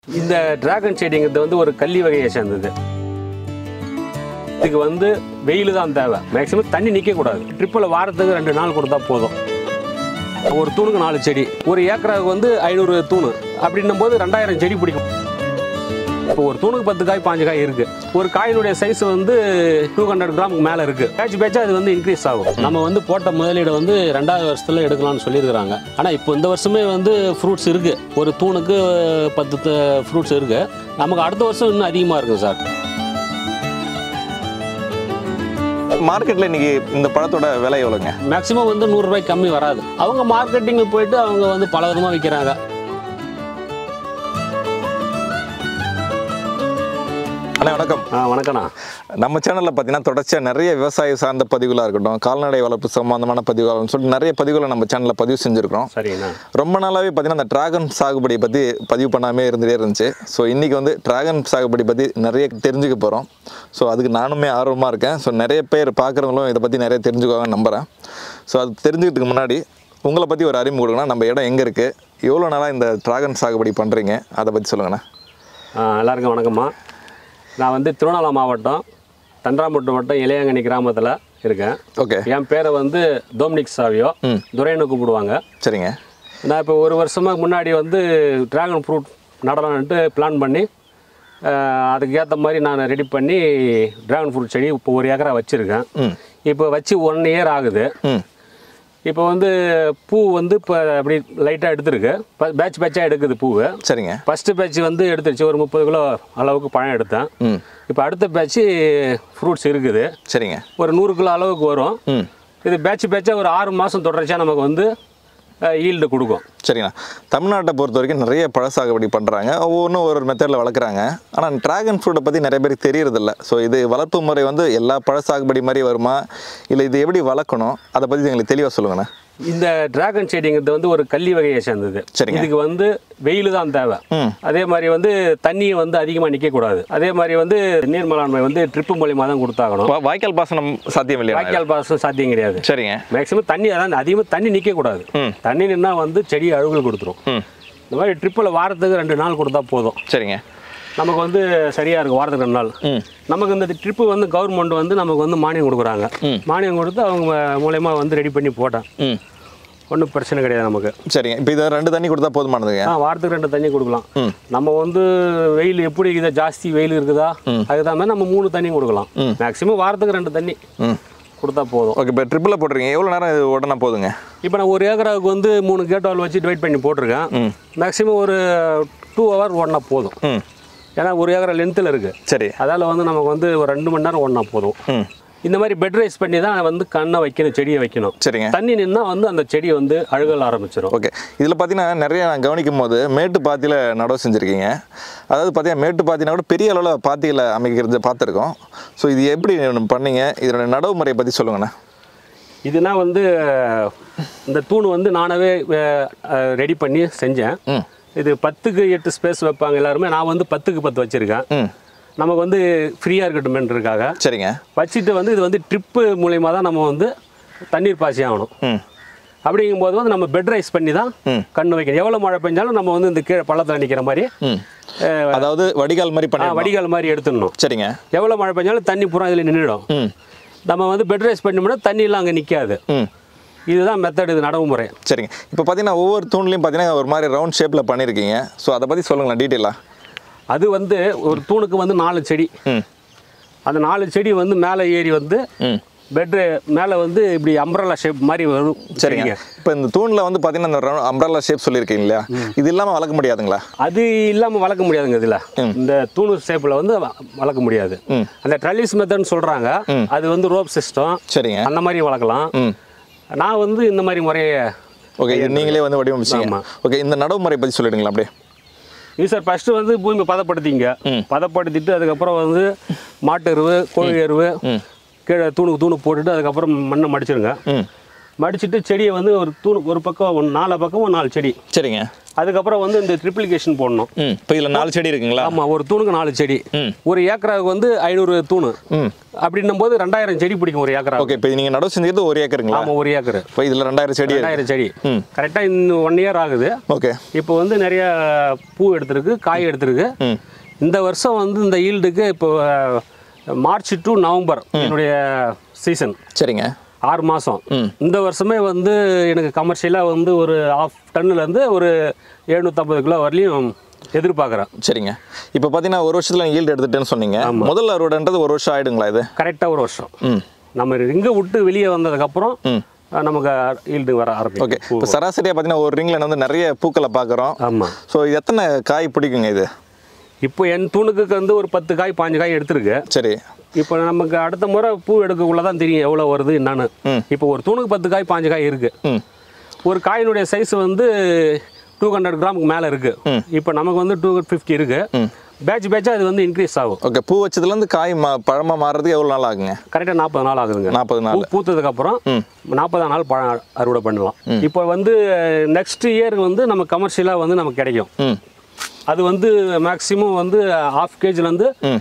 இந்த டிராகன் செடிங்கிறது வந்து ஒரு கள்ளி வகையை சேர்ந்தது இதுக்கு வந்து வெயில் தான் தேவை மேக்ஸிமம் தண்ணி நிற்கக்கூடாது ட்ரிப்பில் வாரத்துக்கு ரெண்டு நாள் கொடுத்தா போதும் ஒரு தூணுக்கு நாலு செடி ஒரு ஏக்கராவுக்கு வந்து ஐநூறு தூணு அப்படின்னும் போது ரெண்டாயிரம் செடி பிடிக்கும் இப்போ ஒரு தூணுக்கு பத்து காய் பாஞ்சு காய் இருக்கு ஒரு காயினுடைய சைஸ் வந்து டூ ஹண்ட்ரட் கிராமுக்கு மேலே இருக்கு பேட்ச் பேட்சா அது வந்து இன்க்ரீஸ் ஆகும் நம்ம வந்து போட்ட முதலீடு வந்து ரெண்டாவது வருஷத்துல எடுக்கலாம்னு சொல்லியிருக்கிறாங்க ஆனால் இப்போ இந்த வருஷமே வந்து ஃப்ரூட்ஸ் இருக்கு ஒரு தூணுக்கு பத்து ஃப்ரூட்ஸ் இருக்கு நமக்கு அடுத்த வருஷம் இன்னும் அதிகமாக இருக்கும் சார் மார்க்கெட்டில் இன்னைக்கு இந்த பழத்தோட விலை எவ்வளோங்க மேக்ஸிமம் வந்து நூறுரூபாய்க்கு கம்மி வராது அவங்க மார்க்கெட்டிங்கில் போயிட்டு அவங்க வந்து பல விதமாக விற்கிறாங்க அண்ணா வணக்கம் ஆ வணக்கண்ணா நம்ம சேனலில் பார்த்தீங்கன்னா தொடர்ச்சியாக நிறைய விவசாய சார்ந்த பதிவுகளாக இருக்கட்டும் கால்நடை வளர்ப்பு சம்பந்தமான பதிவுகள்னு சொல்லிட்டு நிறைய பதிவுகளை நம்ம சேனலில் பதிவு செஞ்சுருக்கிறோம் சரிங்கண்ணா ரொம்ப நாளாகவே பார்த்தீங்கன்னா அந்த டிராகன் சாகுபடியை பற்றி பதிவு பண்ணாமே இருந்துகிட்டே இருந்துச்சு ஸோ இன்றைக்கி வந்து டிராகன் சாகுபடி பற்றி நிறைய தெரிஞ்சுக்க போகிறோம் ஸோ அதுக்கு நானுமே ஆர்வமாக இருக்கேன் ஸோ நிறைய பேர் பார்க்குறவங்களும் இதை பற்றி நிறைய தெரிஞ்சுக்குவாங்கன்னு நம்புகிறேன் ஸோ அது தெரிஞ்சுக்கிறதுக்கு முன்னாடி உங்களை பற்றி ஒரு அறிமுகம் கொடுக்கணும் நம்ம இடம் எங்கே இருக்குது எவ்வளோ நாளாக இந்த டிராகன் சாகுபடி பண்ணுறீங்க அதை பற்றி சொல்லுங்கண்ணா ஆ, எல்லாருக்கும் வணக்கம்மா நான் வந்து திருவண்ணாமலை மாவட்டம் தண்டராம்பட்டு வட்டம் இளையங்கனி கிராமத்தில் இருக்கேன் ஓகே என் பேரை வந்து டோம்னிக் சாவியோ துரைன்னு கூப்பிடுவாங்க சரிங்க நான் இப்போ ஒரு வருஷமாக முன்னாடி வந்து டிராகன் ஃப்ரூட் நடலான்ட்டு பிளான் பண்ணி ஆ, அதுக்கு ஏற்ற மாதிரி நான் ரெடி பண்ணி டிராகன் ஃப்ரூட் செடி இப்போ ஒரு ஏக்கரா வச்சுருக்கேன் இப்போ வச்சு ஒன் இயர் ஆகுது ம் இப்போ வந்து பூ வந்து இப்போ அப்படி லைட்டாக எடுத்துருக்கு பேட்ச் பேட்சாக எடுக்குது பூவு சரிங்க ஃபஸ்ட்டு பேட்ச் வந்து எடுத்துருச்சு ஒரு முப்பது கிலோ அளவுக்கு பழம் எடுத்தேன் ம் இப்போ அடுத்த பேட்ச்சு ஃப்ரூட்ஸ் இருக்குது சரிங்க ஒரு நூறு கிலோ அளவுக்கு வரும் ம் இது பேட்ச் பேட்சாக ஒரு ஆறு மாதம் தொடர்ச்சியாக நமக்கு வந்து ஈல்டு கொடுக்கும் சரிண்ணா தமிழ்நாட்டை பொறுத்த வரைக்கும் நிறைய பழ சாகுபடி பண்ணுறாங்க ஒவ்வொன்றும் ஒரு மெத்தடில் வளர்க்குறாங்க ஆனால் டிராகன் ஃப்ரூட்டை பற்றி நிறைய பேருக்கு தெரியறதில்ல ஸோ இது வளர்ப்பு முறை வந்து எல்லா பழ சாகுபடி மாதிரி வருமா இல்லை இது எப்படி வளர்க்கணும் அதை பற்றி எங்களுக்கு தெளிவாக சொல்லுங்கண்ணா இந்த டிராகன் செடிங்கிறது வந்து ஒரு கள்ளி வகையை சேர்ந்தது சரிங்க. இதுக்கு வந்து வெயில் தான் தேவை ம் அதே மாதிரி வந்து தண்ணியை வந்து அதிகமாக நிற்கக்கூடாது அதே மாதிரி வந்து நீர் மேலாண்மை வந்து ட்ரிப்பு மூலியமாக தான் கொடுத்தாகணும் வா- வாய்க்கால் பாசனம் சாத்தியம் இல்லையா வாய்க்கால் பாசம் சாத்தியம் கிடையாது சரிங்க மேக்ஸிமம் தண்ணி அதான் அதிகமாக தண்ணி நிற்கக்கூடாது ம். தண்ணி நின்னா வந்து செடி அழுகல் கொடுத்துரும் ம் இந்த மாதிரி ட்ரிப்பில் வாரத்துக்கு ரெண்டு நாள் கொடுத்தா போதும் சரிங்க நமக்கு வந்து சரியாக இருக்கும் வாரத்துக்கு ரெண்டு நாள் ம் நமக்கு இந்த ட்ரிப்பு வந்து கவர்மெண்ட் வந்து நமக்கு வந்து மானியம் கொடுக்குறாங்க ம். மானியம் கொடுத்து அவங்க மூலயமா வந்து ரெடி பண்ணி போட்டேன் ம் ஒன்றும் பிரச்சனை கிடையாது நமக்கு சரிங்க இப்போ இதை ரெண்டு தண்ணி கொடுத்தா போதுமானதுங்க ஆ வாரத்துக்கு ரெண்டு தண்ணி கொடுக்கலாம் ம். நம்ம வந்து வெயில் எப்படி இருக்குதா ஜாஸ்தி வெயில் இருக்குதா அதுக்கு தகுந்த மாதிரி நம்ம மூணு தண்ணி கொடுக்கலாம் மேக்ஸிமம் வாரத்துக்கு ரெண்டு தண்ணி ம் கொடுத்தா போதும் ஓகே இப்போ ட்ரிப்பில் போட்டுருக்கீங்க எவ்வளோ நேரம் இது உடனே போதுங்க இப்போ நான் ஒரு ஏக்கராவுக்கு வந்து மூணு கேட் வால் வச்சு டிவைட் பண்ணி போட்டிருக்கேன் மேக்ஸிமம் ஒரு டூ ஹவர் ஓடினா போதும் ம் ஏன்னா ஒரு ஏக்கரா லென்த்தில் இருக்குது சரி அதால் வந்து நமக்கு வந்து ஒரு ரெண்டு மணி நேரம் ஓடினா போதும் ம் இந்த மாதிரி பெட் ரைஸ் பண்ணி தான் வந்து கண்ணை வைக்கணும் செடியை வைக்கணும் சரிங்க தண்ணி நின்னா வந்து அந்த செடி வந்து அழுகல் ஆரம்பிச்சிடும் ஓகே இதில் பார்த்தீங்கன்னா நிறைய நான் கவனிக்கும் போது மேட்டு பாத்தியில் நடவு செஞ்சுருக்கீங்க அதாவது பார்த்தீங்கன்னா மேட்டு பாத்தினா கூட பெரிய அளவில் பாத்தியில் அமைக்கிறது பார்த்துருக்கோம் ஸோ இது எப்படி பண்ணீங்க இதோட நடவு முறையை பற்றி சொல்லுங்கண்ணா இதுனா வந்து இந்த தூண் வந்து நானாவே ரெடி பண்ணி செஞ்சேன் ம் இது பத்துக்கு எட்டு ஸ்பேஸ் வைப்பாங்க எல்லாருமே நான் வந்து பத்துக்கு பத்து வச்சுருக்கேன் ம் நமக்கு வந்து ஃப்ரீயாக இருக்கட்டுமென்றதுக்காக சரிங்க வச்சுட்டு வந்து இது வந்து ட்ரிப்பு மூலயமா தான் நம்ம வந்து தண்ணீர் பாய்ச்சி ஆகணும் ம் அப்படிங்கும்போது வந்து நம்ம பெட் ரைஸ் பண்ணி தான் ம். கண்ணு வைக்கணும் எவ்வளோ மழை பெஞ்சாலும் நம்ம வந்து இந்த கீழே பள்ளத்தில் நிற்கிற மாதிரி ம் அதாவது வடிகால் மாதிரி ஆ, பண்ணி வடிகால் மாதிரி எடுத்துடணும் சரிங்க எவ்வளோ மழை பெஞ்சாலும் தண்ணி பூரா இதில் நின்றுடும் ம் நம்ம வந்து பெட் ரைஸ் பண்ணோம்னா தண்ணியெலாம் அங்கே நிற்காது ம் இதுதான் மெத்தட் இது நடைமுறை சரிங்க இப்போ பார்த்தீங்கன்னா ஒவ்வொரு தூண்லையும் பார்த்தீங்கன்னா ஒரு மாதிரி ரவுண்ட் ஷேப்பில் பண்ணியிருக்கீங்க ஸோ அதை பற்றி சொல்லுங்களேன் டீட்டெயிலாக அது வந்து ஒரு தூணுக்கு வந்து நாலு செடி ம் அந்த நாலு செடி வந்து மேலே ஏறி வந்து ம் பெட்ரு மேலே வந்து இப்படி அம்ப்ரல்லா ஷேப் மாதிரி வரும் சரிங்க இப்போ இந்த தூணில் வந்து பார்த்தீங்கன்னா இந்த அம்ப்ரல்லா ஷேப் சொல்லியிருக்கீங்க இல்லையா இது இல்லாமல் வளர்க்க முடியாதுங்களா அது இல்லாமல் வளர்க்க முடியாதுங்க இதில் இந்த தூணு ஷேப்பில் வந்து வ- வளர்க்க முடியாது ம். அந்த ட்ரலிஸ் மெத்தட்னு சொல்கிறாங்க அது வந்து ரோப் சிஸ்டம் சரிங்க அந்த மாதிரி வளர்க்கலாம் ம் நான் வந்து இந்த மாதிரி முறையை ஓகே இது நீங்களே வந்து வடிவமைச்சிங்க ஆமா. ஓகே இந்த நடவு முறை பற்றி சொல்லிடுங்களா அப்படியே இது சார் ஃபஸ்ட்டு வந்து பூமி பதப்படுத்திங்க பதப்படுத்திட்டு அதுக்கப்புறம் வந்து மாட்டு எருவு கோழி எருவு கீழே தூணுக்கு தூணு போட்டுட்டு அதுக்கப்புறம் மண்ணை மடிச்சிருங்க ம் மடிச்சிட்டு செடியை வந்து ஒரு தூணு ஒரு பக்கம் ஒரு நாலு பக்கம் நாலு செடி சரிங்க அதுக்கப்புறம் வந்து இந்த ட்ரிப்ளிகேஷன் போடணும் ம் இப்போ இதில் நாலு செடி இருக்குங்களா ஆமாம் ஒரு தூணுக்கு நாலு செடி ம். ஒரு ஏக்கராவுக்கு வந்து ஐநூறு தூணு ம் அப்படின்னும் போது ரெண்டாயிரம் செடி பிடிக்கும் ஒரு ஏக்கரா ஓகே இப்போ நீங்கள் நடவு செஞ்சது ஒரு ஏக்கருங்களா ஆமாம் ஒரு ஏக்கர் இப்போ இதில் ரெண்டாயிரம் செடி இருக்கு ரெண்டாயிரம் செடி ம். கரெக்டாக இன்னும் ஒன் இயர் ஆகுது ஓகே இப்போ வந்து நிறைய பூ எடுத்திருக்கு காய் எடுத்திருக்கு ம் இந்த வருஷம் வந்து இந்த ஈல்டுக்கு இப்போ அஹ், மார்ச் டு நவம்பர் என்னுடைய சீசன் சரிங்க ஆறு மாதம் ம். இந்த வருஷமே வந்து எனக்கு கமர்ஷியலாக வந்து ஒரு ஆஃப் டன்னுலேருந்து ஒரு எழுநூற்றம்பது கிலோ வரலையும் எதிர்பார்க்குறேன் சரிங்க இப்போ பார்த்தீங்கன்னா ஒரு வருஷத்தில் ஈல்டு எடுத்துட்டேன்னு சொன்னீங்க முதல் அறுவடைன்றது ஒரு வருஷம் ஆயிடுங்களா இது கரெக்டாக ஒரு வருஷம் ம் நம்ம இங்கே விட்டு வெளியே வந்ததுக்கப்புறம் ம். அஹ், நமக்கு ஈல்டு வர ஓகே ஆரம்பிக்கும் இப்போ சராசரியாக பார்த்தீங்கன்னா ஒரு ரிங்கில் வந்து நிறைய பூக்களை பார்க்குறோம் ஆமாம் ஸோ எத்தனை காய் பிடிக்குங்க இது இப்போ என் தூணுக்கு வந்து ஒரு பத்து காய் பாஞ்சு காய் எடுத்திருக்கு சரி இப்போ நமக்கு அடுத்த முறை பூ எடுக்கக்குள்ள தான் தெரியும் எவ்வளோ வருது என்னன்னு ம். இப்போ ஒரு தூணுக்கு பத்து காய் பாஞ்சு காய் இருக்கு ம் ஒரு காயினுடைய சைஸ் வந்து டூ ஹண்ட்ரட் கிராமுக்கு மேலே இருக்கு இப்போ நமக்கு வந்து டூ ஃபிஃப்டி இருக்கு பேட்ச் பேட்சாக அது வந்து இன்க்ரீஸ் ஆகும் ஓகே பூ வச்சதுலேருந்து காய் மா பழமாக மாறுறதுக்கு எவ்வளோ நாள் ஆகுங்க கரெக்டாக நாற்பது நாள் ஆகுதுங்க நாற்பது நாள் பூ பூத்ததுக்கு அப்புறம் ம். நாற்பதாம் நாள் பழம் அறுவடை பண்ணலாம் இப்போ வந்து நெக்ஸ்ட் இயர் வந்து நம்ம கமர்ஷியலாக வந்து நமக்கு கிடைக்கும் ம் அது வந்து மேக்ஸிமம் வந்து ஹாஃப் கேஜிலேருந்து ம்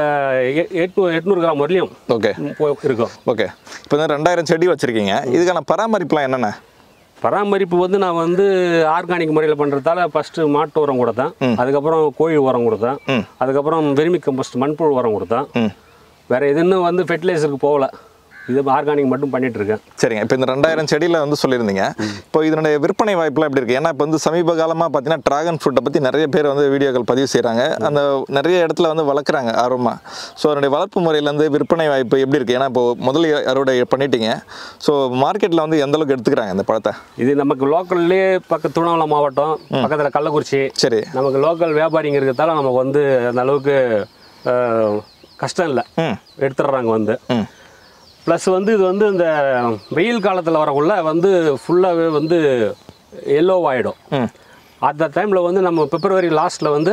எட்நூறு எட்நூறு கிராம் வரலையும் ஓகே போ- இருக்கும் ஓகே இப்போ வந்து ரெண்டாயிரம் செடி வச்சுருக்கீங்க இதுக்கான பராமரிப்புலாம் என்னென்ன பராமரிப்பு வந்து நான் வந்து ஆர்கானிக் முறையில் பண்ணுறதால ஃபஸ்ட்டு மாட்டு உரம் கொடுத்தேன் அதுக்கப்புறம் கோழி உரம் கொடுத்தேன் ம். அதுக்கப்புறம் வெர்மி கம்போஸ்ட் மண்புழு உரம் கொடுத்தேன் ம் வேறு எதுன்னு வந்து ஃபெர்டிலைசருக்கு போகல இது ஆர்கானிக் மட்டும் பண்ணிட்டு இருக்கேன் சரிங்க இப்போ இந்த ரெண்டாயிரம் செடியில் வந்து சொல்லியிருந்தீங்க இப்போ இதனுடைய விற்பனை வாய்ப்புலாம் எப்படி இருக்குது ஏன்னா இப்போ வந்து சமீப காலமாக பார்த்தீங்கன்னா ட்ராகன் ஃப்ரூட்டை பற்றி நிறைய பேர் வந்து வீடியோக்கள் பதிவு செய்கிறாங்க அந்த நிறைய இடத்துல வந்து வளர்க்குறாங்க ஆர்வமாக ஸோ அதனுடைய வளர்ப்பு முறையிலேருந்து விற்பனை வாய்ப்பு எப்படி இருக்குது ஏன்னா இப்போ முதல் அறுவடை பண்ணிட்டீங்க ஸோ மார்க்கெட்டில் வந்து எந்த அளவுக்கு எடுத்துக்கிறாங்க இந்த பழத்தை இது நமக்கு லோக்கல்லே பக்கத்து திருவண்ணாமலை மாவட்டம் பக்கத்தில் கள்ளக்குறிச்சி சரி நமக்கு லோக்கல் வியாபாரிங்க இருக்கிறதால நமக்கு வந்து அந்த அளவுக்கு அஹ், கஷ்டம் இல்லை ம் எடுத்துடுறாங்க வந்து ம் ப்ளஸ் வந்து இது வந்து இந்த வெயில் காலத்தில் வரக்குள்ள வந்து ஃபுல்லாகவே வந்து எல்லோ ஆகிடும் ம் அந்த டைமில் வந்து நம்ம பிப்ரவரி லாஸ்ட்டில் வந்து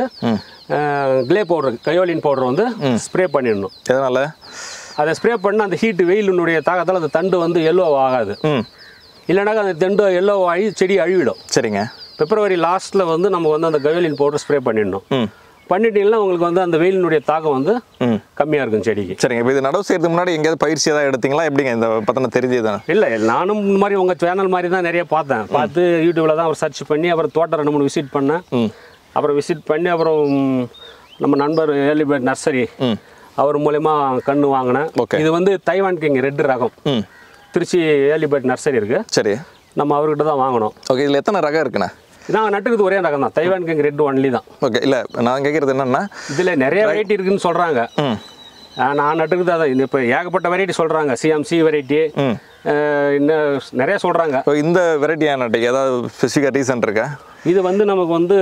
க்ளே பவுடர் கயோலின் பவுடர் வந்து ஸ்ப்ரே பண்ணிடணும் எதனால் அதை ஸ்ப்ரே பண்ண அந்த ஹீட்டு வெயிலினுடைய தாக்கத்தால் அந்த தண்டு வந்து எல்லோ ஆகாது ம் இல்லைனாக்கா அந்த தண்டு எல்லோ ஆகி செடி அழிவிடும் சரிங்க பிப்ரவரி லாஸ்ட்டில் வந்து நம்ம வந்து அந்த கயோலின் பவுடர் ஸ்ப்ரே பண்ணிடணும் ம் பண்ணிட்டீங்கன்னா உங்களுக்கு வந்து அந்த வெயிலினுடைய தாக்கம் வந்து ம் கம்மியாக இருக்கும் செடிக்கு சரிங்க இப்போ இது நடவு செய்யறதுக்கு முன்னாடி எங்கேயாவது பயிற்சி ஏதாவது எடுத்தீங்களா எப்படிங்க இந்த பத்தின தெரிஞ்சதுதான் இல்லை நானும் இந்த மாதிரி உங்கள் சேனல் மாதிரி தான் நிறைய பார்த்தேன் பார்த்து யூடியூப்பில் தான் அவர் சர்ச் பண்ணி அப்புறம் தோட்டம் ரெண்டு மூணு விசிட் பண்ணேன் ம் அப்புறம் விசிட் பண்ணி அப்புறம் நம்ம நண்பர் ஏர்லிபேட் நர்சரி ம் அவர் மூலயமா கன்று வாங்கினேன் Okay. இது வந்து தைவான் கிங் ரெட் ரகம் ம் திருச்சி ஏர்லிபேட் நர்சரி இருக்கு சரி நம்ம அவர்கிட்ட தான் வாங்கினோம் ஓகே இதில் எத்தனை ரகம் இருக்குண்ணே நான் நட்டுக்கிறது ஒரே ரகம் தான் தைவான் கிங் ரெட் ஒன்லி தான் ஓகே இல்லை நான் கேட்குறது என்னன்னா இதில் நிறைய வெரைட்டி இருக்குன்னு சொல்கிறாங்க ம் நான் நட்டுக்கிறது அதான் இப்போ ஏகப்பட்ட வெரைட்டி சொல்கிறாங்க சிஎம்சி வெரைட்டி ம் இன்னும் நிறைய சொல்கிறாங்க இப்போ இந்த வெரைட்டியான நட்டுக்கு ஏதாவது ஸ்பெசிஃபிக்காக ரீசன் இருக்கா இது வந்து நமக்கு வந்து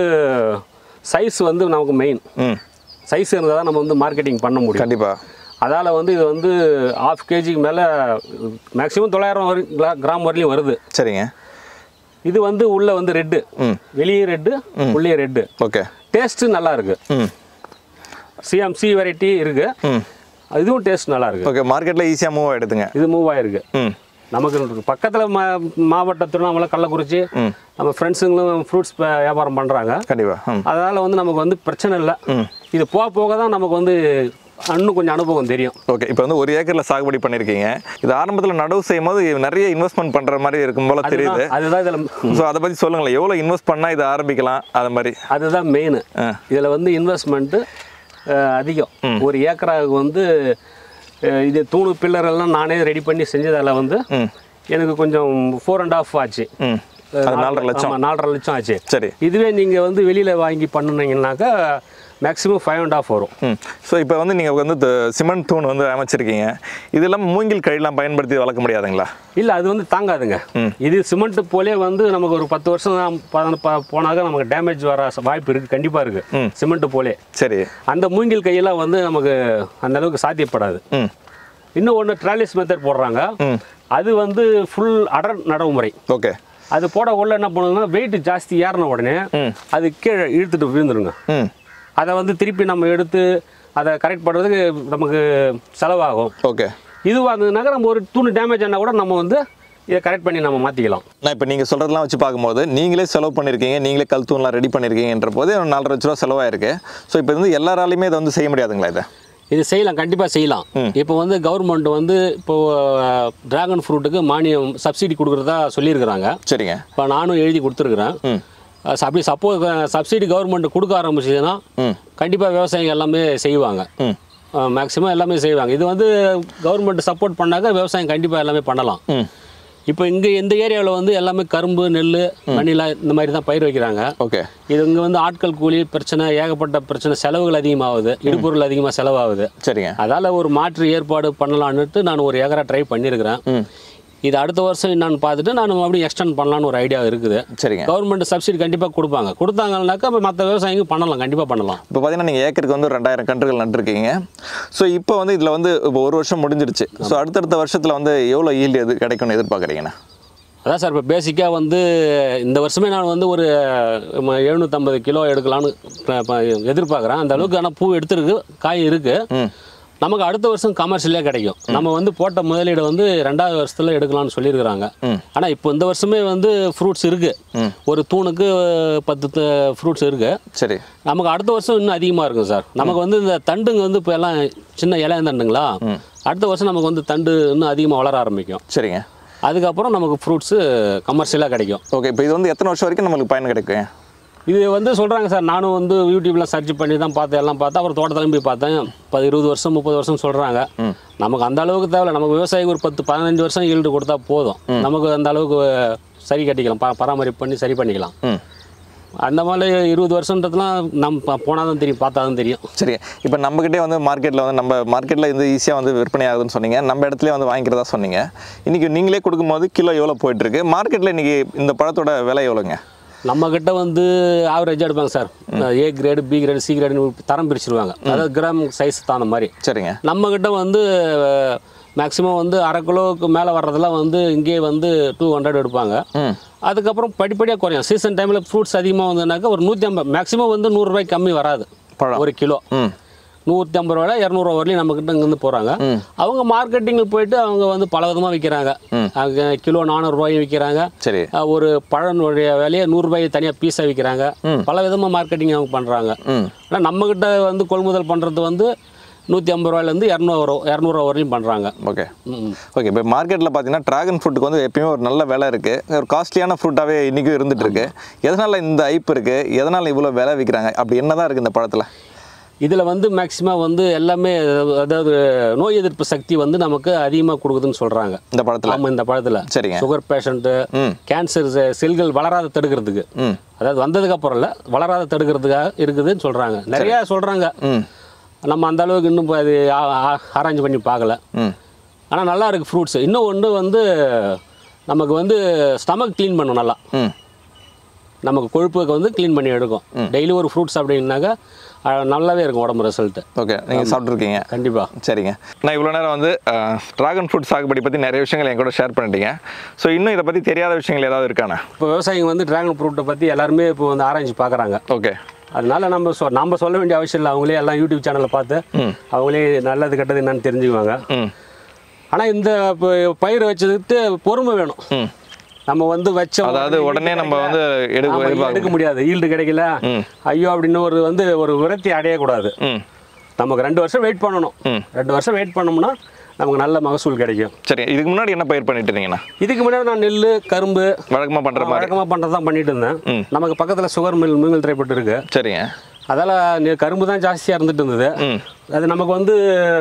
சைஸ் வந்து நமக்கு மெயின் ம் சைஸ் இருந்தால் தான் நம்ம வந்து மார்க்கெட்டிங் பண்ண முடியும் கண்டிப்பாக அதால் வந்து இது வந்து ஆஃப் கேஜிக்கு மேலே மேக்ஸிமம் தொள்ளாயிரம் வரை கிராம் வரலையும் வருது சரிங்க இது வந்து உள்ளே வந்து ரெட்டு ம் வெளியே ரெட்டு உள்ளே ரெட்டு ஓகே டேஸ்ட்டு நல்லா இருக்கு ம் சிஎம்சி வெரைட்டி இருக்கு ம் இதுவும் டேஸ்ட் நல்லா இருக்கு ஓகே மார்க்கெட்டில் ஈஸியாக மூவ் ஆகிடுதுங்க இது மூவ் ஆயிருக்கு ம் நமக்கு பக்கத்தில் மா மாவட்ட திருவண்ணாமலை கள்ளக்குறிச்சி ம் நம்ம ஃப்ரெண்ட்ஸுங்களும் ஃப்ரூட்ஸ் வியாபாரம் பண்ணுறாங்க கண்டிப்பாக ம் அதனால் வந்து நமக்கு வந்து பிரச்சனை இல்லை ம் இது போக போக தான் நமக்கு வந்து இன்னும் கொஞ்சம் அனுபவம் தெரியும் ஓகே இப்போ வந்து ஒரு ஏக்கரில் சாகுபடி பண்ணியிருக்கீங்க இது ஆரம்பத்தில் நடவு செய்யும் போது நிறைய இன்வெஸ்ட்மெண்ட் பண்ணுற மாதிரி இருக்கும் போல தெரியுது அதுதான் இதில் ஸோ அதை பற்றி சொல்லுங்களேன் எவ்வளோ இன்வெஸ்ட் பண்ணால் இதை ஆரம்பிக்கலாம் அது மாதிரி அதுதான் மெயின் ஆ இதில் வந்து இன்வெஸ்ட்மெண்ட்டு அதிகம் ஒரு ஏக்கராவுக்கு வந்து அஹ், இது தூணு பில்லர் எல்லாம் நானே ரெடி பண்ணி செஞ்சதால் வந்து ம் எனக்கு கொஞ்சம் ஃபோர் அண்ட் ஆஃப் ஆச்சு ம் அது நாலரை லட்சம் ஆமா, நாலரை லட்சம் ஆச்சு சரி இதுவே நீங்கள் வந்து வெளியில் வாங்கி பண்ணுனீங்கன்னாக்கா மேக்ஸிமம் ஃபைவ் அண்ட் ஆஃப் வரும் ம் ஸோ இப்போ வந்து நீங்கள் வந்து இந்த சிமெண்ட் தூண் வந்து அமைச்சிருக்கீங்க இது இல்லாமல் மூங்கில் கழிலாம் பயன்படுத்தி வளர்க்க முடியாதுங்களா இல்லை அது வந்து தாங்காதுங்க இது சிமெண்ட் போலே வந்து நமக்கு ஒரு பத்து வருஷம் தான் பத- ப- போனாக்க நமக்கு டேமேஜ் வர ச- வாய்ப்பு இருக்குது கண்டிப்பாக இருக்குது சிமெண்ட் போலே சரி அந்த மூங்கில் கையெல்லாம் வந்து நமக்கு அந்த அளவுக்கு சாத்தியப்படாது ம் இன்னும் ஒன்று ட்ராலிஸ் மெத்தட் போடுறாங்க ம் அது வந்து ஃபுல் அடர் நடவு முறை ஓகே அது போடக்குள்ள என்ன பண்ணுதுன்னா வெயிட் ஜாஸ்தி ஏறின உடனே ம். அது கீழே இழுத்துட்டு விழுந்துருங்க ம் அதை வந்து திருப்பி நம்ம எடுத்து அதை கரெக்ட் பண்ணுறதுக்கு நமக்கு செலவாகும் ஓகே இதுவாக இருந்ததுனாக்கா நம்ம ஒரு தூணு டேமேஜ் ஆனால் கூட நம்ம வந்து இதை கரெக்ட் பண்ணி நம்ம மாற்றிக்கலாம் நான் இப்போ நீங்கள் சொல்கிறதெல்லாம் வச்சு பார்க்கும்போது நீங்களே செலவு பண்ணியிருக்கீங்க நீங்களே கல் தூண்லாம் ரெடி பண்ணியிருக்கீங்கன்ற போது ஒரு நாலரை லட்ச ரூபா செலவாயிருக்கு ஸோ இப்போ வந்து எல்லாராலையுமே இதை வந்து செய்ய முடியாதுங்களா இதை இது செய்யலாம் கண்டிப்பாக செய்யலாம் இப்போ வந்து கவர்மெண்ட் வந்து இப்போ டிராகன் ஃப்ரூட்டுக்கு மானியம் சப்சிடி கொடுக்குறதா சொல்லியிருக்கிறாங்க சரிங்க இப்போ நானும் எழுதி கொடுத்துருக்குறேன் ம் அஹ் அப்படி சப்போஸ் சப்சிடி கவர்மெண்ட் கொடுக்க ஆரம்பிச்சதுன்னா ம் கண்டிப்பாக விவசாயிங்க எல்லாமே செய்வாங்க ம் மேக்ஸிமம் எல்லாமே செய்வாங்க இது வந்து கவர்மெண்ட் சப்போர்ட் பண்ணாக்க விவசாயம் கண்டிப்பாக எல்லாமே பண்ணலாம் ம் இப்போ இங்கே இந்த ஏரியாவில் வந்து எல்லாமே கரும்பு நெல் மணிலா இந்த மாதிரி தான் பயிர் வைக்கிறாங்க ஓகே இது இங்கே வந்து ஆட்கள் கூலி பிரச்சனை ஏகப்பட்ட பிரச்சனை செலவுகள் அதிகமாகுது இடுபொருள் அதிகமாக செலவாகுது சரிங்க அதால் ஒரு மாற்று ஏற்பாடு பண்ணலான்னுட்டு நான் ஒரு ஏக்கரா ட்ரை பண்ணியிருக்கிறேன் ம் இது அடுத்த வருஷம் என்னன்னு பார்த்துட்டு நான் அப்படியே எக்ஸ்டெண்ட் பண்ணலான்னு ஒரு ஐடியா இருக்குது சரிங்க கவர்மெண்ட் சப்சிடி கண்டிப்பாக கொடுப்பாங்க கொடுத்தாங்கன்னாக்கா அப்போ மற்ற விவசாயிங்க பண்ணலாம் கண்டிப்பாக பண்ணலாம் இப்போ பார்த்தீங்கன்னா நீங்கள் ஏக்கருக்கு வந்து ஒரு ரெண்டாயிரம் கன்றுகள் நட்டுருக்கீங்க ஸோ இப்போ வந்து இதில் வந்து இப்போ ஒரு வருஷம் முடிஞ்சிருச்சு ஸோ அடுத்தடுத்த வருஷத்தில் வந்து எவ்வளோ ஈல்டு எது கிடைக்கும்னு எதிர்பார்க்குறீங்கண்ணா அதான் சார் இப்போ பேசிக்காக வந்து இந்த வருஷமே நான் வந்து ஒரு எழுநூற்றம்பது கிலோ எடுக்கலான்னு ப- ப- எதிர்பார்க்குறேன் அந்த அளவுக்கு ஆனால் பூ எடுத்துருக்கு காய் இருக்குது ம் நமக்கு அடுத்த வருஷம் கமர்ஷியலே கிடைக்கும் நம்ம வந்து போட்ட முதலீடு வந்து ரெண்டாவது வருஷத்தில் எடுக்கலாம்னு சொல்லியிருக்கிறாங்க ம். ஆனால் இப்போ இந்த வருஷமே வந்து ஃப்ரூட்ஸ் இருக்குது ஒரு தூணுக்கு பத்து ஃப்ரூட்ஸ் இருக்குது சரி நமக்கு அடுத்த வருஷம் இன்னும் அதிகமாக இருக்கும் சார் நமக்கு வந்து இந்த தண்டுங்க வந்து இப்போ எல்லாம் சின்ன இலைய தண்டுங்களா அடுத்த வருஷம் நமக்கு வந்து தண்டு இன்னும் அதிகமாக வளர ஆரம்பிக்கும் சரிங்க அதுக்கப்புறம் நமக்கு ஃப்ரூட்ஸு கமர்ஷியலாக கிடைக்கும் ஓகே இப்போ இது வந்து எத்தனை வருஷம் வரைக்கும் நம்மளுக்கு பயன் கிடைக்கும் இது வந்து சொல்கிறாங்க சார் நானும் வந்து யூடியூப்ல சர்ச் பண்ணி தான் பார்த்தேன் எல்லாம் பார்த்தேன் அப்புறம் தோட்டத்திலும் போய் பார்த்தேன் பது இருபது வருஷம் முப்பது வருஷம் சொல்கிறாங்க நமக்கு அந்த அளவுக்கு தேவையில்ல நமக்கு விவசாயிக்கு ஒரு பத்து பதினஞ்சு வருஷம் ஈல்டு கொடுத்தா போதும் நமக்கு அந்த அளவுக்கு சரி கட்டிக்கலாம் ப பராமரிப்பு பண்ணி சரி பண்ணிக்கலாம் ம் அந்த மாதிரி இருபது வருஷன்றதுலாம் நம்ம போனால் தான் தெரியும் பார்த்தா தான் தெரியும் சரி இப்போ நம்மக்கிட்டே வந்து மார்க்கெட்டில் வந்து நம்ம மார்க்கெட்டில் இது ஈஸியாக வந்து விற்பனை ஆகுதுன்னு சொன்னீங்க நம்ம இடத்துலயே வந்து வாங்கிக்கிறதா சொன்னீங்க இன்றைக்கி நீங்களே கொடுக்கும்போது கிலோ எவ்வளோ போயிட்டுருக்கு மார்க்கெட்டில் இன்றைக்கி இந்த பழத்தோட விலை எவ்வளோங்க நம்ம கிட்ட வந்து ஆவரேஜ் எடுப்பாங்க sir A grade B grade C grade தரம் பிரிச்சிருவாங்க அதாவது கிராம் சைஸ் தகுந்த மாதிரி சரிங்க நம்ம கிட்ட வந்து மேக்ஸிமம் வந்து அரை கிலோவுக்கு மேலே வர்றதெல்லாம் வந்து இங்கேயே வந்து டூ ஹண்ட்ரட் எடுப்பாங்க ம் அதுக்கப்புறம் படிப்படியாக குறையும் சீசன் டைமில் ஃப்ரூட்ஸ் அதிகமாக வந்ததுனாக்கா ஒரு நூற்றி ஐம்பது மேக்ஸிமம் வந்து நூறுரூவாய்க்கு கம்மி வராது பழம் ஒரு கிலோ ம் நூற்றி ஐம்பது ரூபாய் இரநூறுவா வரலையும் நம்மக்கிட்ட இங்கேருந்து போகிறாங்க அவங்க மார்க்கெட்டிங்கில் போயிட்டு அவங்க வந்து பல விதமாக விற்கிறாங்க அவங்க கிலோ நானூறுரூவாயும் விற்கிறாங்க சரி அஹ் ஒரு பழனுடைய விலையை நூறுரூபாய் தனியாக பீஸாக விற்கிறாங்க பல விதமாக மார்க்கெட்டிங் அவங்க பண்ணுறாங்க ம் ஆனால் நம்மக்கிட்ட வந்து கொள்முதல் பண்ணுறது வந்து நூற்றி ஐம்பது ரூபாயிலேருந்து இரநூறு இரநூறுவா வரையும் பண்ணுறாங்க ஓகே ம் ஓகே இப்போ மார்க்கெட்டில் பார்த்தீங்கன்னா ட்ராகன் ஃப்ரூட்டுக்கு வந்து எப்பயுமே ஒரு நல்ல விலை இருக்குது ஒரு காஸ்ட்லியான ஃப்ரூட்டாகவே இன்றைக்கும் இருந்துட்டு இருக்கு எதனால் இந்த ஐப் இருக்குது எதனால் இவ்வளோ விலை விற்கிறாங்க அப்படி என்ன தான் இருக்குது இந்த பழத்தில் இதில் வந்து மேக்ஸிமம் வந்து எல்லாமே அதாவது நோய் எதிர்ப்பு சக்தி வந்து நமக்கு அதிகமாக கொடுக்குதுன்னு சொல்கிறாங்க இந்த பழத்தில் ஆமாம் இந்த பழத்தில் சரிங்க சுகர் பேஷண்ட்டு ம் கேன்சர் செல்கள் வளராத தடுக்கிறதுக்கு ம் அதாவது வந்ததுக்கு அப்புறம் இல்லை வளராத தடுக்கிறதுக்காக இருக்குதுன்னு சொல்கிறாங்க நிறையா சொல்கிறாங்க ம் நம்ம அந்த அளவுக்கு இன்னும் இப்போ அது ஆராய்ச்சி பண்ணி பார்க்கல ம் ஆனால் நல்லா இருக்குது ஃப்ரூட்ஸ் இன்னும் ஒன்று வந்து நமக்கு வந்து ஸ்டமக் க்ளீன் பண்ணும் நல்லா ம் நமக்கு கொழுப்புக்கு வந்து க்ளீன் பண்ணி எடுக்கும் டெய்லி ஒரு ஃப்ரூட்ஸ் அப்படின்னாக்கா அஹ், நல்லாவே இருக்கும் உடம்பு ரிசல்ட்டு ஓகே நீங்கள் சாப்பிட்ருக்கீங்க கண்டிப்பாக சரிங்க நான் இவ்வளோ நேரம் வந்து ட்ராகன் ஃப்ரூட் சாகுபடி பற்றி நிறைய விஷயங்கள் என் கூட ஷேர் பண்ணிட்டீங்க ஸோ இன்னும் இதை பற்றி தெரியாத விஷயங்கள் ஏதாவது இருக்காண்ணா இப்போ விவசாயிங்க வந்து டிராகன் ஃப்ரூட்டை பற்றி எல்லாருமே இப்போ வந்து ஆராய்ச்சி பார்க்குறாங்க ஓகே அதனால நம்ம சொ நம்ம சொல்ல வேண்டிய அவசியம் இல்லை அவங்களே எல்லாம் யூடியூப் சேனலில் பார்த்து ம் அவங்களே நல்லது கெட்டது என்னன்னு தெரிஞ்சுக்குவாங்க ம் ஆனால் இந்த ப- பயிர் வச்சதுக்கு பொறுமை வேணும் ம் நம்ம வந்து வச்ச அதாவது உடனே நம்ம வந்து எடுக்க ஆமா, எதிர்பார்க்க எடுக்க முடியாது ஈல்டு கிடைக்கல ம். ஐயோ அப்படின்னு ஒரு வந்து ஒரு விரக்தி அடையக்கூடாது ம் நமக்கு ரெண்டு வருஷம் வெயிட் பண்ணணும் ம். ரெண்டு வருஷம் வெயிட் பண்ணோம்னா நமக்கு நல்ல மகசூல் கிடைக்கும் சரி இதுக்கு முன்னாடி என்ன பயிர் பண்ணிட்டு இருந்தீங்கண்ணா இதுக்கு முன்னாடி நான் நெல் கரும்பு வழக்கமாக பண்ணுற மாதிரி வழக்கமாக பண்ணுறது தான் பண்ணிட்டு இருந்தேன் ம். நமக்கு பக்கத்தில் சுகர் மில் மில் திரைப்பட்டு இருக்கு சரிங்க அதால் கரும்பு தான் ஜாஸ்தியாக இருந்துட்டு இருந்தது ம் அது நமக்கு வந்து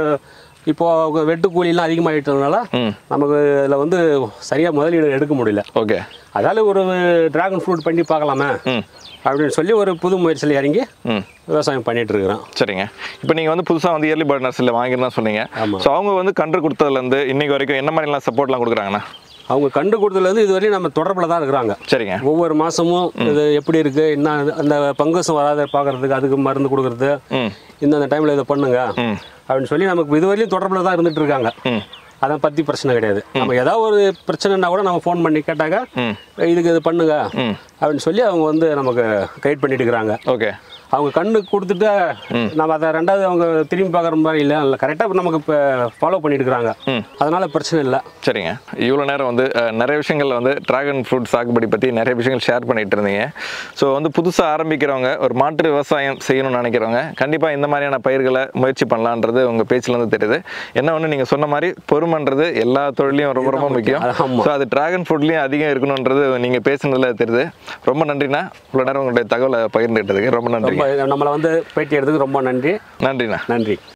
இப்போ வெட்டு கூலிலாம் அதிகமாகிட்டதுனால ம் நமக்கு இதில் வந்து சரியாக முதலீடு எடுக்க முடியல ஓகே அதால ஒரு டிராகன் ஃப்ரூட் பண்ணி பார்க்கலாமே ம் அப்படின்னு சொல்லி ஒரு புது முயற்சியில் இறங்கி ம் விவசாயம் பண்ணிட்டு இருக்கிறோம் சரிங்க இப்போ நீங்கள் வந்து புதுசாக வந்து இயர்லி பேர்ட் நர்சரியில் வாங்கிருந்தா சொன்னீங்க ஆமா. ஸோ அவங்க வந்து கன்று கொடுத்ததுலேருந்து இன்னைக்கு வரைக்கும் என்ன மாதிரிலாம் சப்போர்ட்லாம் கொடுக்குறாங்கண்ணா அவங்க கண்டு கொடுத்ததுலேருந்து இதுவரையும் நம்ம தொடர்பில் தான் இருக்கிறாங்க சரிங்க ஒவ்வொரு மாதமும் இது எப்படி இருக்குது என்ன அந்த பங்கசம் வராத பார்க்கறதுக்கு அதுக்கு மருந்து கொடுக்குறது ம் இந்த அந்த டைமில் இதை பண்ணுங்க ம் அப்படின்னு சொல்லி நமக்கு இதுவரையும் தொடர்பில் தான் இருந்துட்டு இருக்காங்க ம் அதை பற்றி பிரச்சனை கிடையாது நம்ம ஏதாவது ஒரு பிரச்சனைனா கூட நம்ம ஃபோன் பண்ணி கேட்டாக்கா ம் இதுக்கு இது பண்ணுங்க ம் அப்படின்னு சொல்லி அவங்க வந்து நமக்கு கைட் பண்ணிட்டு இருக்கிறாங்க ஓகே அவங்க கண்ணுக்கு கொடுத்துட்டு நம்ம அதை ரெண்டாவது அவங்க திரும்பி பார்க்குற மாதிரி இல்லை இல்லை கரெக்டாக நமக்கு இப்போ ஃபாலோ பண்ணிட்டு இருக்கிறாங்க அதனால பிரச்சனை இல்லை சரிங்க இவ்வளோ நேரம் வந்து அஹ், நிறைய விஷயங்கள் வந்து டிராகன் ஃப்ரூட் சாகுபடி பற்றி நிறைய விஷயங்கள் ஷேர் பண்ணிட்டு இருந்தீங்க ஸோ வந்து புதுசாக ஆரம்பிக்கிறவங்க ஒரு மாற்று விவசாயம் செய்யணும்னு நினைக்கிறவங்க கண்டிப்பாக இந்த மாதிரியான பயிர்களை முயற்சி பண்ணலான்றது உங்கள் பேச்சிலேருந்து தெரியுது என்ன ஒன்று நீங்கள் சொன்ன மாதிரி பொறுமைன்றது எல்லா தொழிலையும் ரொம்ப ரொம்ப முக்கியம் ஆமா. ஸோ அது டிராகன் ஃப்ரூட்லேயும் அதிகம் இருக்கணுன்றது நீங்கள் பேசுனதுல தெரியுது ரொம்ப நன்றிண்ணா இவ்வளோ நேரம் உங்களுடைய தகவலை பகிர்ந்துக்கிட்டதுக்கு ரொம்ப நன்றிங்க ரொம்ப நம்மளை வந்து பேட்டி எடுத்ததுக்கு ரொம்ப நன்றி நன்றிண்ணா நன்றி